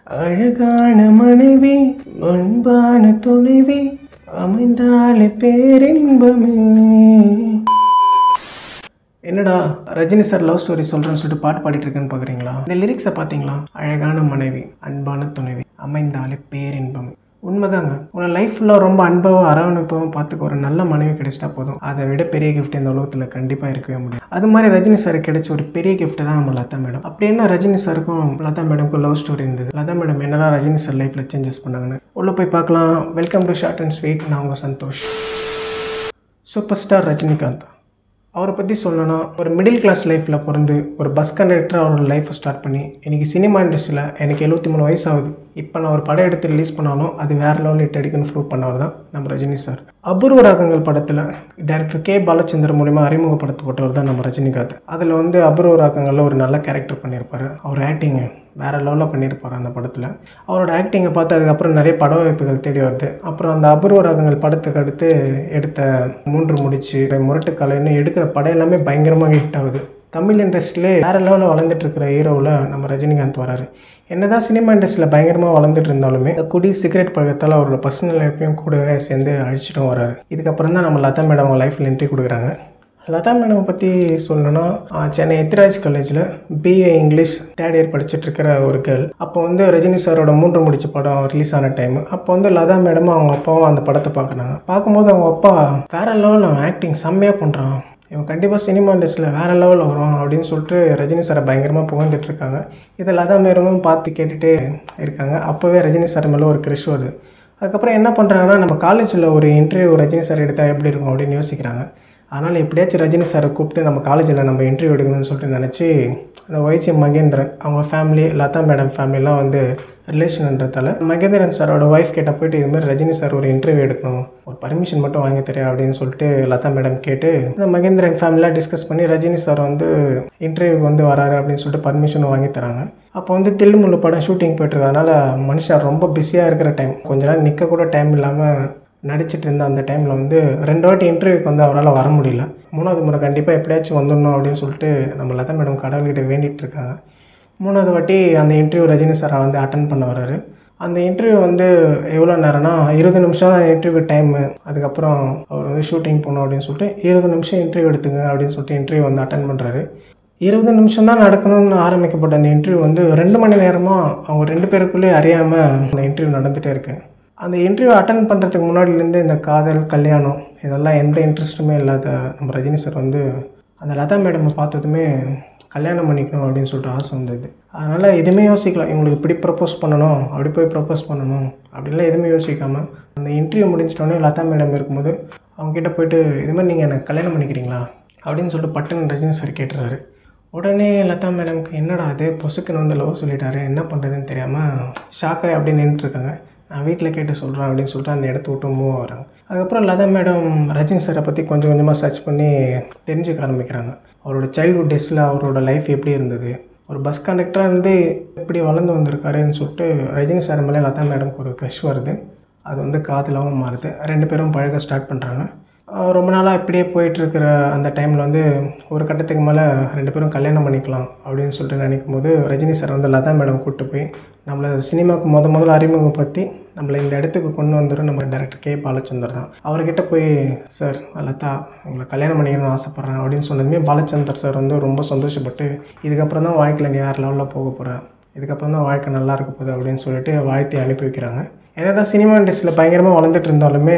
அழகான மனைவி அன்பான துணைவி அமைந்தாலே பேரின்பமே என்னடா ரஜினி சார் லவ் ஸ்டோரி சொல்கிறேன்னு சொல்லிட்டு பாட்டு பாடிட்டு இருக்கேன்னு பார்க்குறீங்களா இந்த லிரிக்ஸை பார்த்தீங்களா அழகான மனைவி அன்பான துணைவி அமைந்தாலே பேரின்பம் உண்மைதாங்க உங்களை லைஃப் ஃபுல்லாக ரொம்ப அன்பாகவும் அரவணைப்பாகவும் பார்த்துக்க ஒரு நல்ல மனைவி கிடைச்சிட்டா போதும் அதை விட பெரிய கிஃப்ட் இந்த உலகத்தில் கண்டிப்பாக இருக்கவே முடியும் அது மாதிரி ரஜினி சார் கிடைச்ச ஒரு பெரிய gift தான் நம்ம லதா மேடம் அப்படி என்ன ரஜினி சாருக்கும் லதா மேடம்க்கும் லவ் ஸ்டோரி இருந்தது லதா மேடம் என்னடா ரஜினி சார் லைஃப்பில் சேஞ்சஸ் பண்ணாங்கன்னு உள்ளே போய் பார்க்கலாம் welcome to short and sweet நான் உங்கள் சந்தோஷ் சூப்பர் ஸ்டார் ரஜினிகாந்த் அவரை பற்றி சொல்லணும்னா ஒரு மிடில் கிளாஸ் லைஃப்பில் பிறந்து ஒரு பஸ் கண்டக்டர் அவரோட லைஃப்பை ஸ்டார்ட் பண்ணி இன்றைக்கி சினிமா இண்டஸ்ட்ரியில் எனக்கு எழுபத்தி மூணு வயசு ஆகுது இப்போ நான் ஒரு படம் எடுத்து ரிலீஸ் பண்ணாலும் அது வேறு லெவலில் ஹிட் அடிக்குன்னு ப்ரூவ் பண்ணவர் தான் நம்ம ரஜினி சார் அபூர்வ ராகங்கள் படத்தில் டேரக்டர் கே பாலச்சந்தர் மூலிமா அறிமுகப்படுத்தப்பட்டவர் தான் நம்ம ரஜினிகாந்த் அதில் வந்து அபூர்வ ராகங்களில் ஒரு நல்ல கேரக்டர் பண்ணியிருப்பார் அவர் ஆக்டிங்கு வேறு லெவலில் பண்ணியிருப்பார் அந்த படத்தில் அவரோட ஆக்டிங்கை பார்த்து அதுக்கப்புறம் நிறைய பட வாய்ப்புகள் தேடி வருது அப்புறம் அந்த அபூர்வ ராகங்கள் படத்துக்கு அடுத்து எடுத்த மூன்று முடிச்சு முரட்டுக்கலைன்னு எடுக்கிற படம் எல்லாமே பயங்கரமாக ஹிட் ஆகுது தமிழ் இண்டஸ்ட்ரியிலே வேறு லெவலில் வளர்ந்துட்டு இருக்கிற ஹீரோவில் நம்ம ரஜினிகாந்த் வராரு என்னதான் சினிமா இண்டஸ்ட்ரியில் பயங்கரமாக வளர்ந்துட்டு இருந்தாலுமே இந்த குடி சிகரெட் பழக்கத்தால் அவரோட பர்சனல் லைஃப்பையும் கூடவே சேர்ந்து அழிச்சிட்டும் வராரு இதுக்கப்புறம் தான் நம்ம லதா மேடம் அவங்க லைஃப்பில் என்ட்ரி கொடுக்குறாங்க லதா மேடம் பற்றி சொல்லணும்னா ஆஹ், சென்னை எத்திராஜ் காலேஜில் பிஏ இங்கிலீஷ் தேர்ட் இயர் படிச்சுட்டு இருக்கிற ஒரு கேர்ள் அப்போ வந்து ரஜினி சாரோட மூன்று முடிச்ச படம் ரிலீஸ் ஆன டைம் அப்போ வந்து லதா மேடமும் அவங்க அப்பாவும் அந்த படத்தை பார்க்குறாங்க பார்க்கும்போது அவங்க அப்பா வேற லெவலில் அவன் ஆக்டிங் செம்மையாக பண்ணுறான் இவன் கண்டிப்பாக சினிமா இண்டஸ்ட்ரியில் வேறு லெவலில் வருவான் அப்படின்னு சொல்லிட்டு ரஜினி சாரை பயங்கரமாக புகழ்ந்துட்டு இருக்காங்க இதை லதா மேடமும் பார்த்து கேட்டுகிட்டே இருக்காங்க அப்போவே ரஜினி சார் மேலே ஒரு க்ரிஷ் வருது அதுக்கப்புறம் என்ன பண்ணுறாங்கன்னா நம்ம காலேஜில் ஒரு இன்டர்வியூ ரஜினி சார் எடுத்தால் எப்படி இருக்கும் அப்படின்னு யோசிக்கிறாங்க அதனால் எப்படியாச்சும் ரஜினி சாரை கூப்பிட்டு நம்ம காலேஜில் நம்ம இன்டர்வியூ எடுக்கணும்னு சொல்லிட்டு நினச்சி அந்த ஒய்ச்சி மகேந்திரன் அவங்க ஃபேமிலி லதா மேடம் ஃபேமிலிலாம் வந்து ரிலேஷன்ன்றதால மகேந்திரன் சாரோட ஒய்ஃப் கிட்ட போயிட்டு இதுமாதிரி ரஜினி சார் ஒரு இன்டர்வியூ எடுக்கணும் ஒரு பர்மிஷன் மட்டும் வாங்கி தரேன் அப்படின்னு சொல்லிட்டு லதா மேடம் கேட்டு அந்த மகேந்திரன் ஃபேமிலியாக டிஸ்கஸ் பண்ணி ரஜினி சார் வந்து இன்டர்வியூக்கு வந்து வராரு அப்படின்னு சொல்லிட்டு பர்மிஷன் வாங்கி தராங்க அப்போ வந்து தில்லுமுள்ளு படம் ஷூட்டிங் போயிட்டுருக்கு அதனால் மனுஷன் ரொம்ப பிஸியாக இருக்கிற டைம் கொஞ்ச நேரம் நிற்க கூட டைம் இல்லாமல் நடிச்சிட்டு இருந்த அந்த டைமில் வந்து ரெண்டு வாட்டி இன்டர்வியூக்கு வந்து அவரால் வர முடியல மூணாவது முறை கண்டிப்பாக எப்படியாச்சும் வந்துடணும் அப்படின்னு சொல்லிட்டு நம்ம லதா மேடம் கடவுள்கிட்ட வேண்டிகிட்டு இருக்காங்க மூணாவது வாட்டி அந்த இன்டர்வியூ ரஜினி சாரை வந்து அட்டன் பண்ண வராரு அந்த இன்டர்வியூ வந்து எவ்வளோ நேரம்னா இருபது நிமிஷம் தான் இன்டர்வியூ டைமு அதுக்கப்புறம் அவர் வந்து ஷூட்டிங் போகணும் அப்படின்னு சொல்லிட்டு இருபது நிமிஷம் இன்டர்வியூ எடுத்துங்க அப்படின்னு சொல்லிட்டு இன்டர்வியூ வந்து அட்டன் பண்ணுறாரு இருபது நிமிஷம் தான் நடக்கணும்னு ஆரம்பிக்கப்பட்ட அந்த இன்டர்வியூ வந்து ரெண்டு மணி நேரமாக அவங்க ரெண்டு பேருக்குள்ளேயே அறியாமல் அந்த இன்டர்வியூ நடந்துகிட்டே இருக்கு அந்த இன்டர்வியூ அட்டன் பண்ணுறதுக்கு முன்னாடிலேருந்து இந்த காதல் கல்யாணம் இதெல்லாம் எந்த இன்ட்ரெஸ்ட்டுமே இல்லாத நம்ம ரஜினி சார் வந்து அந்த லதா மேடமை பார்த்ததுமே கல்யாணம் பண்ணிக்கணும் அப்படின்னு சொல்லிட்டு ஆசை வந்தது அதனால் எதுவுமே யோசிக்கலாம் இவங்களுக்கு இப்படி ப்ரப்போஸ் பண்ணணும் அப்படி போய் ப்ரப்போஸ் பண்ணணும் அப்படின்லாம் எதுவுமே யோசிக்காமல் அந்த இன்டர்வியூ முடிஞ்சிட்டோன்னே லதா மேடம் இருக்கும்போது அவங்ககிட்ட போயிட்டு இது மாதிரி நீங்கள் எனக்கு கல்யாணம் பண்ணிக்கிறீங்களா அப்படின்னு சொல்லிட்டு பட்டுன்னு ரஜினி சார் கேட்டுறாரு உடனே லதா மேடம்க்கு என்னடா அது பொசுக்குன்னு வந்து லவ் சொல்லிட்டாரு என்ன பண்ணுறதுன்னு தெரியாமல் ஷாக்காகி அப்படியே நின்றுட்டுருக்காங்க நான் வீட்டில் கேட்டு சொல்கிறேன் அப்படின்னு சொல்லிட்டு அந்த இடத்த விட்டு மூவ் வராங்க அதுக்கப்புறம் லதா மேடம் ரஜினி சாரை பற்றி கொஞ்சம் கொஞ்சமாக சர்ச் பண்ணி தெரிஞ்சுக்க ஆரம்பிக்கிறாங்க அவரோட சைல்ட்ஹுட் டேஸில் அவரோட லைஃப் எப்படி இருந்தது ஒரு பஸ் கண்டக்டராக இருந்து எப்படி வளர்ந்து வந்திருக்காருன்னு சொல்லிட்டு ரஜினி சார் மேலே லதா மேடம்க்கு ஒரு க்ரஷ் வருது அது வந்து காதலாகவும் மாறுது ரெண்டு பேரும் பழக ஸ்டார்ட் பண்ணுறாங்க ஆஹ் ரொம்ப நாளாக இப்படியே போயிட்டுருக்கிற அந்த டைமில் வந்து ஒரு கட்டத்துக்கு மேலே ரெண்டு பேரும் கல்யாணம் பண்ணிக்கலாம் அப்படின்னு சொல்லிட்டு நினைக்கும் போது ரஜினி சார் வந்து லதா மேடம் கூப்பிட்டு போய் நம்மளை சினிமாவுக்கு முத முதல்ல அறிமுகப்படுத்தி நம்மளை இந்த இடத்துக்கு கொண்டு வந்துடும் நம்ம டேரக்டர் கே பாலச்சந்தர் தான் அவர்கிட்ட போய் சார் லதா உங்களை கல்யாணம் பண்ணிக்கணும்னு ஆசைப்பட்றேன் அப்படின்னு சொன்னதுமே பாலச்சந்தர் சார் வந்து ரொம்ப சந்தோஷப்பட்டு இதுக்கப்புறம் தான் வாழ்க்கையில் நீ வேறு லெவலில் போக போகிறேன் இதுக்கப்புறம் தான் வாழ்க்கை நல்லா இருக்க போகுது அப்படின்னு சொல்லிட்டு வாழ்த்தி அனுப்பி வைக்கிறாங்க என்னதான் சினிமா இண்டஸ்ட்ரியில் பயங்கரமாக வளர்ந்துட்டு இருந்தாலுமே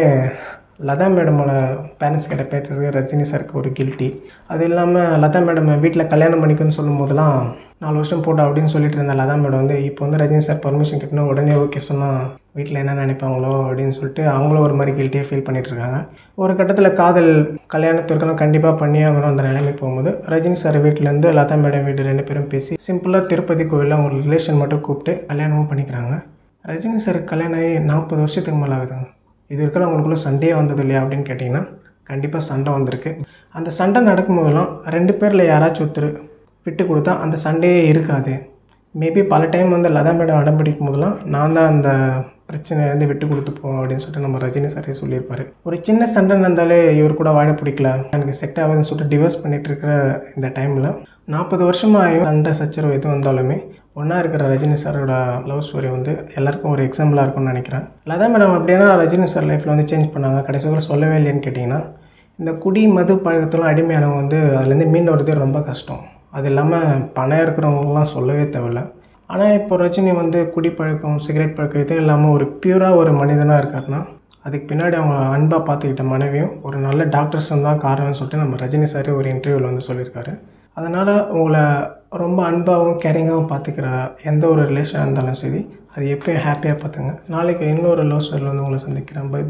லதா மேடமோட பேரண்ட்ஸ் கிட்ட பேசுறதுக்கு ரஜினி சாருக்கு ஒரு கில்ட்டி அது இல்லாமல் லதா மேடம் வீட்டில் கல்யாணம் பண்ணிக்கணும்னு சொல்லும் போதெல்லாம் நாலு வருஷம் போட்டோம் அப்படின்னு சொல்லிட்டு இருந்த லதா மேடம் வந்து இப்போ வந்து ரஜினி சார் பர்மிஷன் கிட்டணும் உடனே ஓகே சொன்னால் வீட்டில் என்ன நினைப்பாங்களோ அப்படின்னு சொல்லிட்டு அவங்களும் ஒரு மாதிரி கில்ட்டியாக ஃபீல் பண்ணிட்டு இருக்காங்க ஒரு கட்டத்தில் காதல் கல்யாணத்திற்கெல்லாம் கண்டிப்பாக பண்ணி ஆகணும் அந்த நிலைமை போகும்போது ரஜினி சார் வீட்டிலேருந்து லதா மேடம் வீட்டு ரெண்டு பேரும் பேசி சிம்பிளாக திருப்பதி கோயிலில் அவங்க ரிலேஷன் மட்டும் கூப்பிட்டு கல்யாணமும் பண்ணிக்கிறாங்க ரஜினி சார் கல்யாணம் ஆகி நாற்பது வருஷத்துக்கு மேலே ஆகுதுங்க இது வரைக்கும் அவங்களுக்குள்ள சண்டையே வந்தது இல்லையா அப்படின்னு கேட்டிங்கன்னா கண்டிப்பாக சண்டை வந்திருக்கு அந்த சண்டை நடக்கும்போதெல்லாம் ரெண்டு பேரில் யாராச்சும் ஒருத்தர் விட்டு கொடுத்தா அந்த சண்டையே இருக்காது மேபி பல டைம் வந்து லதா மேடம் அடம் பிடிக்கும் போதெல்லாம் நான் தான் அந்த பிரச்சனையிலேருந்து விட்டு கொடுத்துப்போம் அப்படின்னு சொல்லிட்டு நம்ம ரஜினி சாரே சொல்லியிருப்பாரு ஒரு சின்ன சண்டை நடந்தாலே இவர் கூட வாழ பிடிக்கல எனக்கு செட் ஆகுதுன்னு சொல்லிட்டு டிவோர்ஸ் பண்ணிட்டு இருக்கிற இந்த டைமில் நாற்பது வருஷமாக சண்டை சச்சரவு எது வந்தாலுமே ஒன்றா இருக்கிற ரஜினி சாரோட லவ் ஸ்டோரி வந்து எல்லாருக்கும் ஒரு எக்ஸாம்பிளாக இருக்கும்னு நினைக்கிறேன் லதா மேடம் அப்படின்னா ரஜினி சார் லைஃப்பில் வந்து சேஞ்ச் பண்ணாங்க கடைசி வரை சொல்லவே இல்லைன்னு கேட்டிங்கன்னா இந்த குடி மது பழக்கத்தெல்லாம் அடிமையானவங்க வந்து அதுலேருந்து மீண்டு வரதே ரொம்ப கஷ்டம் அது இல்லாமல் பணம் இருக்கிறவங்கலாம் சொல்லவே தேவையில்ல ஆனால் இப்போ ரஜினி வந்து குடிப்பழக்கம் சிகரெட் பழக்கம் இதே இல்லாமல் ஒரு பியூராக ஒரு மனிதனாக இருக்காருன்னா அதுக்கு பின்னாடி அவங்க அன்பாக பார்த்துக்கிட்ட மனைவியும் ஒரு நல்ல டாக்டர்ஸும் தான் காரணம்னு சொல்லிட்டு நம்ம ரஜினி சாரே ஒரு இன்டர்வியூவில் வந்து சொல்லியிருக்காரு அதனால் உங்களை ரொம்ப அன்பாகவும் கேரிங்காகவும் பார்த்துக்கிற எந்த ஒரு ரிலேஷனாக இருந்தாலும் சரி அது எப்பயும் ஹாப்பியாக பார்த்துங்க நாளைக்கு இன்னொரு லவ் ஸ்டோரியில் வந்து உங்களை சந்திக்கிறேன் பை